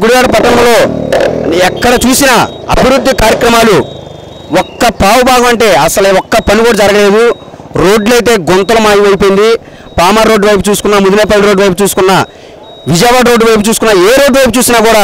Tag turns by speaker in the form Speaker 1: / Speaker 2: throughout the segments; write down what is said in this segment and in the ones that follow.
Speaker 1: గుడివాడ పట్టణంలో ఎక్కడ చూసినా అభివృద్ధి కార్యక్రమాలు ఒక్క పావు భాగం అంటే అసలు ఒక్క పని కూడా జరగలేదు రోడ్లు అయితే గుంతలు మాయమైపోయింది పామర్ రోడ్డు వైపు చూసుకున్నా ముదినేపల్లి రోడ్డు వైపు చూసుకున్నా విజయవాడ రోడ్డు వైపు చూసుకున్నా ఏ రోడ్డు వైపు చూసినా కూడా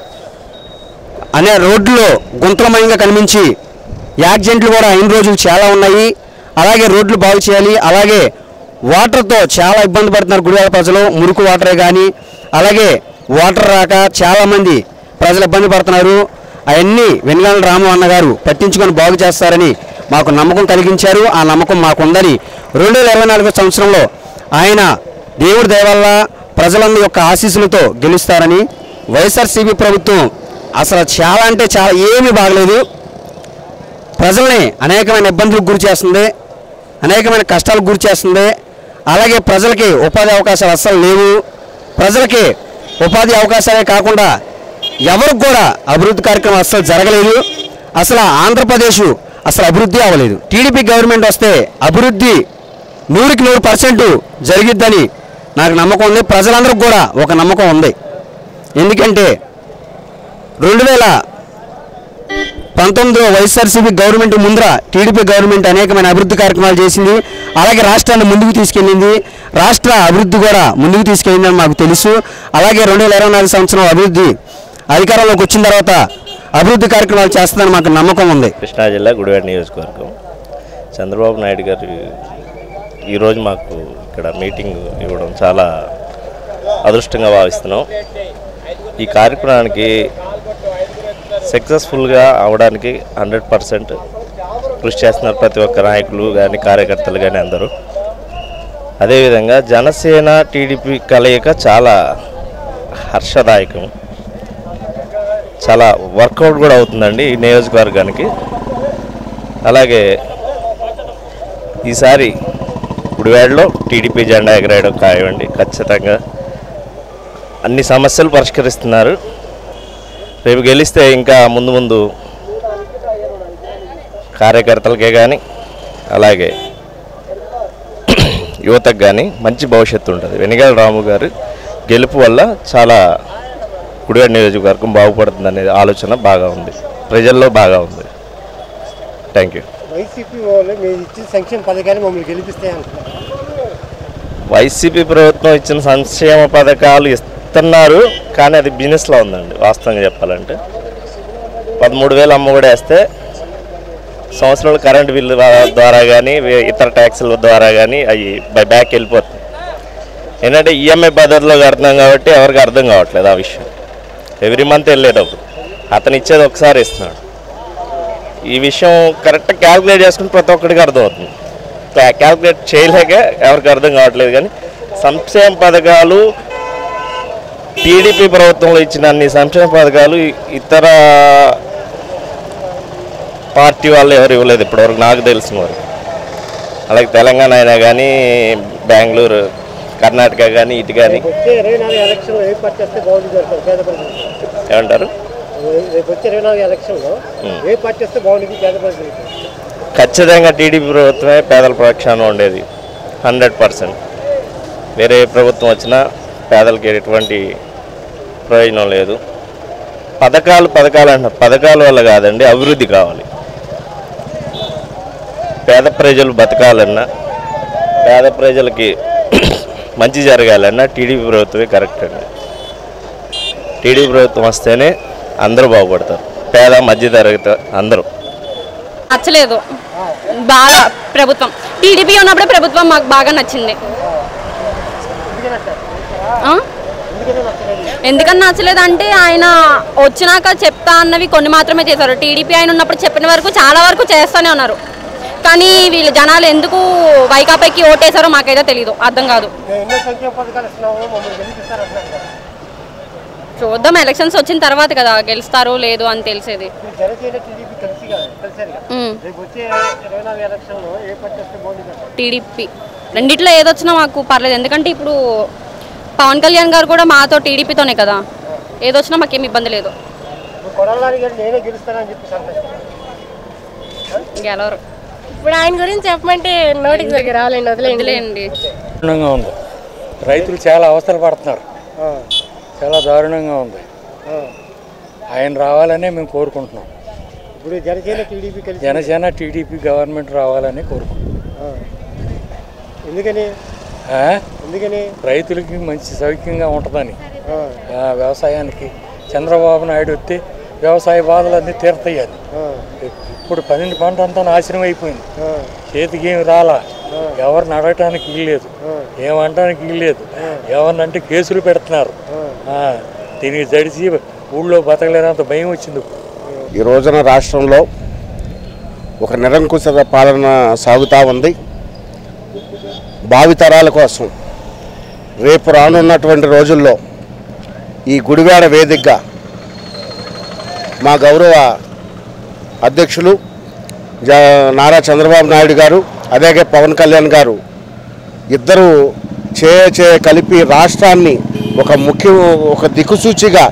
Speaker 1: అనే రోడ్లు గుంతలమయంగా కనిపించి యాక్సిడెంట్లు కూడా అయిన రోజులు చాలా ఉన్నాయి అలాగే రోడ్లు బాగు చేయాలి అలాగే వాటర్తో చాలా ఇబ్బంది పడుతున్నారు గుడివాడ ప్రజలు మురికి వాటరే కానీ అలాగే వాటర్ రాక చాలామంది ప్రజలు ఇబ్బంది పడుతున్నారు అవన్నీ వెనుగాల రాము అన్న గారు పట్టించుకొని బాగు చేస్తారని మాకు నమ్మకం కలిగించారు ఆ నమ్మకం మాకుందని రెండు వేల ఇరవై నాలుగో సంవత్సరంలో ఆయన దేవుడి దయ వల్ల ప్రజలందరి యొక్క ఆశీస్సులతో గెలుస్తారని వైఎస్ఆర్సీపీ ప్రభుత్వం అసలు చాలా అంటే చాలా ఏమీ బాగలేదు ప్రజల్ని అనేకమైన ఇబ్బందులకు గురి చేస్తుంది అనేకమైన కష్టాలకు గురి చేస్తుంది అలాగే ప్రజలకి ఉపాధి అవకాశాలు అస్సలు లేవు ప్రజలకి ఉపాధి అవకాశాలే కాకుండా ఎవరికి కూడా అభివృద్ధి కార్యక్రమం అస్సలు జరగలేదు అసలు ఆంధ్రప్రదేశ్ అసలు అభివృద్ధి అవ్వలేదు టీడీపీ గవర్నమెంట్ వస్తే అభివృద్ధి నూరుకి నూరు పర్సెంట్ జరిగిద్దని నాకు నమ్మకం ఉంది ప్రజలందరికీ కూడా ఒక నమ్మకం ఉంది ఎందుకంటే రెండు వేల పంతొమ్మిదిలో వైఎస్ఆర్సీపీ గవర్నమెంట్ ముందర టీడీపీ గవర్నమెంట్ అనేకమైన అభివృద్ధి కార్యక్రమాలు చేసింది అలాగే రాష్ట్రాన్ని ముందుకు తీసుకెళ్ళింది రాష్ట్ర అభివృద్ధి కూడా ముందుకు తీసుకెళ్ళిందని మాకు తెలుసు అలాగే రెండు వేల ఇరవై నాలుగు సంవత్సరం అభివృద్ధి అధికారంలోకి వచ్చిన తర్వాత అభివృద్ధి కార్యక్రమాలు చేస్తుందని మాకు నమ్మకం ఉంది
Speaker 2: కృష్ణా జిల్లా గుడివాడ నియోజకవర్గం చంద్రబాబు నాయుడు గారు ఈరోజు మాకు ఇక్కడ మీటింగ్ ఇవ్వడం చాలా అదృష్టంగా భావిస్తున్నాం ఈ కార్యక్రమానికి సక్సెస్ఫుల్గా అవడానికి హండ్రెడ్ పర్సెంట్ కృషి చేస్తున్నారు ప్రతి ఒక్క నాయకులు కానీ కార్యకర్తలు కానీ అందరూ అదేవిధంగా జనసేన టీడీపీ కలయిక చాలా హర్షదాయకం చాలా వర్కౌట్ కూడా అవుతుందండి ఈ నియోజకవర్గానికి అలాగే ఈసారి గుడివాడలో టీడీపీ జెండా ఎగరేయడం ఖాయమండి ఖచ్చితంగా అన్ని సమస్యలు పరిష్కరిస్తున్నారు రేపు గెలిస్తే ఇంకా ముందు ముందు కార్యకర్తలకే కానీ అలాగే యువతకు కానీ మంచి భవిష్యత్తు ఉంటుంది వెనిగల రాము గారు గెలుపు వల్ల చాలా గుడివాడ నియోజకవర్గం బాగుపడుతుంది అనే ఆలోచన బాగా ఉంది ప్రజల్లో బాగా ఉంది థ్యాంక్ యూ
Speaker 3: వైసీపీ వాళ్ళు మీరు ఇచ్చిన సంక్షేమ పథకాన్ని మమ్మల్ని గెలిపిస్తాయి అంటున్నారు
Speaker 2: వైసీపీ ప్రభుత్వం ఇచ్చిన సంక్షేమ పథకాలు ఇస్తున్నారు కానీ అది బిజినెస్లో ఉందండి వాస్తవంగా చెప్పాలంటే పదమూడు వేలు అమ్మ కూడా వేస్తే సంవత్సరాలు కరెంట్ బిల్లు ద్వారా కానీ ఇతర ట్యాక్సుల ద్వారా కానీ అవి బై బ్యాక్ వెళ్ళిపోతుంది ఏంటంటే ఈఎంఐ పద్ధతిలో కడుతున్నాం కాబట్టి ఎవరికి అర్థం కావట్లేదు ఆ విషయం ఎవ్రీ మంత్ వెళ్ళేటప్పుడు అతను ఇచ్చేది ఒకసారి ఇస్తున్నాడు ఈ విషయం కరెక్ట్ క్యాల్కులేట్ చేసుకుని ప్రతి ఒక్కడికి అర్థమవుతుంది క్యాల్కులేట్ చేయలేక ఎవరికి అర్థం కావట్లేదు కానీ సంక్షేమ పథకాలు టీడీపీ ప్రభుత్వంలో ఇచ్చిన అన్ని సంక్షేమ పథకాలు ఇతర పార్టీ వాళ్ళు ఎవరు ఇవ్వలేదు ఇప్పటివరకు నాకు తెలిసిన వరకు అలాగే తెలంగాణ అయినా కానీ బెంగళూరు కర్ణాటక కానీ ఇటు కానీ
Speaker 3: వచ్చే ఇరవై నాలుగు ఎలక్షన్లో ఏ పార్టీ వస్తే బాగుంటుంది అంటారు పేద ప్రజలకు
Speaker 2: ఏమంటారు
Speaker 3: రేపు వచ్చే ఇరవై నాలుగు ఎలక్షన్లో ఏ పార్టీ వస్తే బాగుంటుంది పేద ప్రజలకు
Speaker 2: ఖచ్చితంగా టీడీపీ ప్రభుత్వమే పేదల పక్షాన ఉండేది హండ్రెడ్ పర్సెంట్ వేరే ఏ ప్రభుత్వం వచ్చినా పేదలకి ఎటువంటి ప్రయోజనం లేదు పథకాలు పథకాలు అంటున్నారు పథకాల వల్ల కాదండి అభివృద్ధి కావాలి పేద ప్రజలు బతకాలన్నా పేద ప్రజలకి మంచి జరగాలన్నా టీడీపీ ప్రభుత్వమే కరెక్ట్ అండి టీడీపీ ప్రభుత్వం వస్తేనే అందరూ బాగుపడతారు పేద మధ్యతరగతి అందరూ
Speaker 4: నచ్చలేదు బాగా ప్రభుత్వం టీడీపీ ఉన్నప్పుడే ప్రభుత్వం మాకు బాగా నచ్చింది ఆ? ఎందుకని నచ్చలేదు అంటే ఆయన వచ్చినాక చెప్తా అన్నవి కొన్ని మాత్రమే చేశారు టీడీపీ ఆయన ఉన్నప్పుడు చెప్పిన వరకు చాలా వరకు చేస్తూనే ఉన్నారు కానీ వీళ్ళు జనాలు ఎందుకు వైకాపాకి ఓటేశారో మాకైతే తెలియదు అర్థం కాదు
Speaker 3: మేము ఎన్నో సంక్షేమ పథకాలు ఇస్తున్నాము మమ్మల్ని గెలిపిస్తారంటున్నారు కదా.
Speaker 4: చూద్దాం ఎలక్షన్స్ వచ్చిన తర్వాత కదా గెలుస్తారో లేదో అని తెలిసేది
Speaker 3: మీరు జనసేన టీడీపీ కలిసి కాదు కలిసారు కదా
Speaker 4: ఉమ్.
Speaker 3: రేపు వచ్చే ఇరవై నాలుగు ఎలక్షన్లో ఏ పార్టీ వస్తే బాగుంటుంది అంటారు
Speaker 4: టీడీపీ రెండిట్లో ఏదొచ్చినా మాకు పర్లేదు ఎందుకంటే ఇప్పుడు పవన్ కళ్యాణ్ గారు కూడా మాతో టీడీపీతోనే కదా ఏదొచ్చినా మాకేం ఇబ్బంది లేదు
Speaker 3: ఇప్పుడు కొడాలని గారు నేనే గెలుస్తానని చెప్పి అంటారు
Speaker 4: గెలవరు
Speaker 5: ఇప్పుడు ఆయన గురించి చెప్పమంటే నోటికి దగ్గర రావాలండి వదిలేండి
Speaker 4: వదిలేయండి
Speaker 6: దారుణంగా ఉంది రైతులు చాలా అవస్థలు పడుతున్నారు చాలా దారుణంగా ఉంది ఆయన రావాలనే మేము కోరుకుంటున్నాం
Speaker 3: ఇప్పుడు జనసేన టీడీపీ కలిసి
Speaker 6: జనసేన టీడీపీ గవర్నమెంట్ రావాలని కోరుకుంటున్నాం
Speaker 3: ఆ. ఎందుకని
Speaker 6: ఆ?
Speaker 3: ఎందుకని
Speaker 6: రైతులకి మంచి సౌఖ్యంగా ఉంటుందని
Speaker 3: ఆ,
Speaker 6: ఆ, వ్యవసాయానికి చంద్రబాబు నాయుడు వస్తే వ్యవసాయ బాధలన్నీ తీరుతాయని
Speaker 3: ఆ,
Speaker 6: ఇప్పుడు పన్నెండు పంట అంతా నాశనం అయిపోయింది
Speaker 3: ఆ,
Speaker 6: చేతికి ఏమి రాలా ఎవరిని అడగటానికి వీల్లేదు ఏమంటానికి వీల్లేదు ఎవరినంటే కేసులు పెడుతున్నారు ఆ, దీనికి జడిసి ఊళ్ళో బతకలేనంత భయం వచ్చింది ఇప్పుడు.
Speaker 7: ఈ రోజున రాష్ట్రంలో ఒక నిరంకుశ పాలన సాగుతూ ఉంది భావితరాల కోసం రేపు రానున్నటువంటి రోజుల్లో ఈ గుడివాడ వేదికగా మా గౌరవ అధ్యక్షులు జ నారా చంద్రబాబు నాయుడు గారు అలాగే పవన్ కళ్యాణ్ గారు ఇద్దరు చేయ చేయ కలిపి రాష్ట్రాన్ని ఒక ముఖ్య ఒక దిక్కుసూచిగా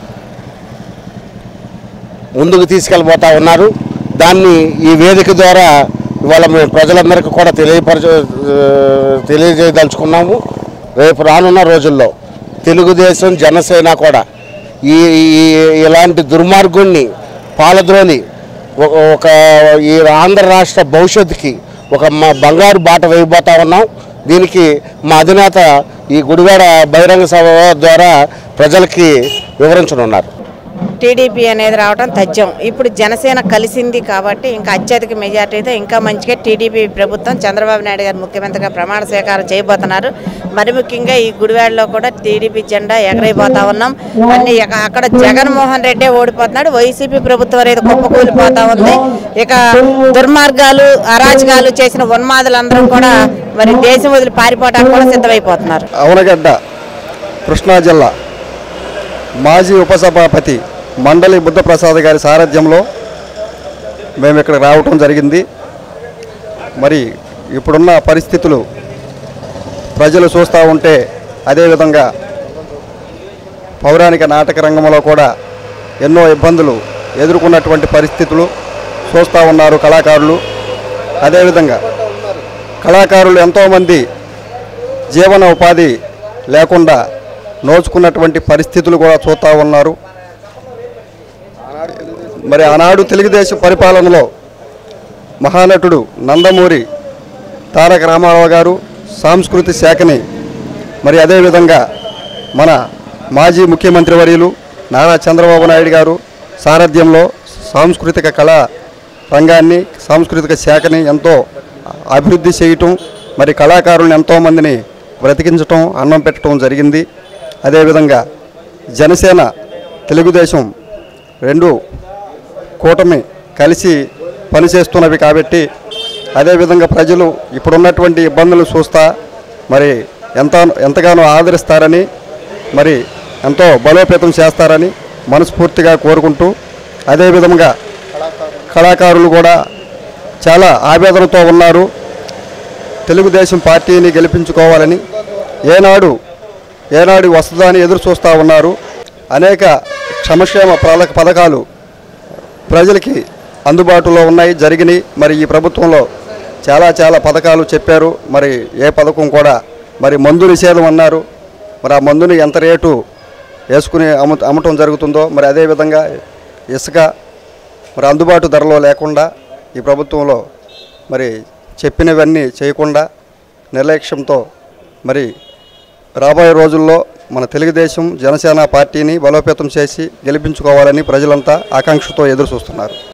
Speaker 7: ముందుకు తీసుకెళ్ళబోతా ఉన్నారు దాన్ని ఈ వేదిక ద్వారా ఇవాళ మేము ప్రజలందరికీ కూడా తెలియపరచ ఆ, తెలియజేయదలుచుకున్నాము రేపు రానున్న రోజుల్లో తెలుగుదేశం జనసేన కూడా ఈ ఈ- ఇలాంటి దుర్మార్గుణ్ణి పాలద్రోలి ఒక ఒక ఈ ఆంధ్ర రాష్ట్ర భవిష్యత్తుకి ఒక మా బంగారు బాట వేయబోతా ఉన్నాం దీనికి మా అధినేత ఈ గుడివాడ బహిరంగ సభ ద్వారా ప్రజలకి వివరించనున్నారు
Speaker 8: టీడీపీ అనేది రావడం తథ్యం ఇప్పుడు జనసేన కలిసింది కాబట్టి ఇంకా అత్యధిక మెజార్టీతో ఇంకా మంచిగా టీడీపీ ప్రభుత్వం చంద్రబాబు నాయుడు గారు ముఖ్యమంత్రిగా ప్రమాణ స్వీకారం చేయబోతున్నారు మరి ముఖ్యంగా ఈ గుడివాడలో కూడా టీడీపీ జెండా ఎగరైపోతా ఉన్నాం అన్ని ఇక- అక్కడ జగన్మోహన్ రెడ్డే ఓడిపోతున్నాడు వైసీపీ ప్రభుత్వం అనేది కుప్పకూలిపోతా ఉంది ఇక దుర్మార్గాలు అరాచకాలు చేసిన ఉన్మాదులందరూ కూడా మరి దేశం వదిలి పారిపోవడానికి కూడా సిద్ధమైపోతున్నారు
Speaker 9: అవనగడ్డ కృష్ణా జిల్లా మాజీ ఉపసభాపతి మండలి బుద్ధప్రసాద్ గారి సారథ్యంలో మేము ఇక్కడ రావటం జరిగింది మరి ఇప్పుడున్న పరిస్థితులు ప్రజలు చూస్తూ ఉంటే అదేవిధంగా పౌరాణిక నాటక రంగంలో కూడా ఎన్నో ఇబ్బందులు ఎదుర్కొన్నటువంటి పరిస్థితులు చూస్తూ ఉన్నారు కళాకారులు అదేవిధంగా కళాకారులు ఎంతోమంది జీవన ఉపాధి లేకుండా నోచుకున్నటువంటి పరిస్థితులు కూడా చూస్తూ ఉన్నారు మరి ఆనాడు తెలుగుదేశం పరిపాలనలో మహానటుడు నందమూరి తారక రామారావు గారు సాంస్కృతిక శాఖని మరి అదేవిధంగా మన మాజీ ముఖ్యమంత్రి వర్యులు నారా చంద్రబాబు నాయుడు గారు సారథ్యంలో సాంస్కృతిక కళా రంగాన్ని సాంస్కృతిక శాఖని ఎంతో అభివృద్ధి చేయటం మరి కళాకారులను ఎంతోమందిని బ్రతికించటం అన్నం పెట్టడం జరిగింది అదేవిధంగా జనసేన తెలుగుదేశం రెండు కూటమి కలిసి పనిచేస్తున్నవి కాబట్టి అదేవిధంగా ప్రజలు ఇప్పుడున్నటువంటి ఇబ్బందులు చూస్తా మరి ఎంత ఎంతగానో ఆదరిస్తారని మరి ఎంతో బలోపేతం చేస్తారని మనస్ఫూర్తిగా కోరుకుంటూ అదేవిధంగా కళాకారులు కూడా చాలా ఆవేదనతో ఉన్నారు తెలుగుదేశం పార్టీని గెలిపించుకోవాలని ఏనాడు ఏనాడు వస్తుందని ఎదురు చూస్తూ ఉన్నారు అనేక క్షమక్షేమ పాలక పథకాలు ప్రజలకి అందుబాటులో ఉన్నాయి జరిగినాయి మరి ఈ ప్రభుత్వంలో చాలా చాలా పథకాలు చెప్పారు మరి ఏ పథకం కూడా మరి మందు నిషేధం అన్నారు మరి ఆ మందుని ఎంత రేటు వేసుకుని అమ్ము అమ్మటం జరుగుతుందో మరి అదేవిధంగా ఇసుక మరి అందుబాటు ధరలో లేకుండా ఈ ప్రభుత్వంలో మరి చెప్పినవన్నీ చేయకుండా నిర్లక్ష్యంతో మరి రాబోయే రోజుల్లో మన తెలుగుదేశం జనసేన పార్టీని బలోపేతం చేసి గెలిపించుకోవాలని ప్రజలంతా ఆకాంక్షతో ఎదురు చూస్తున్నారు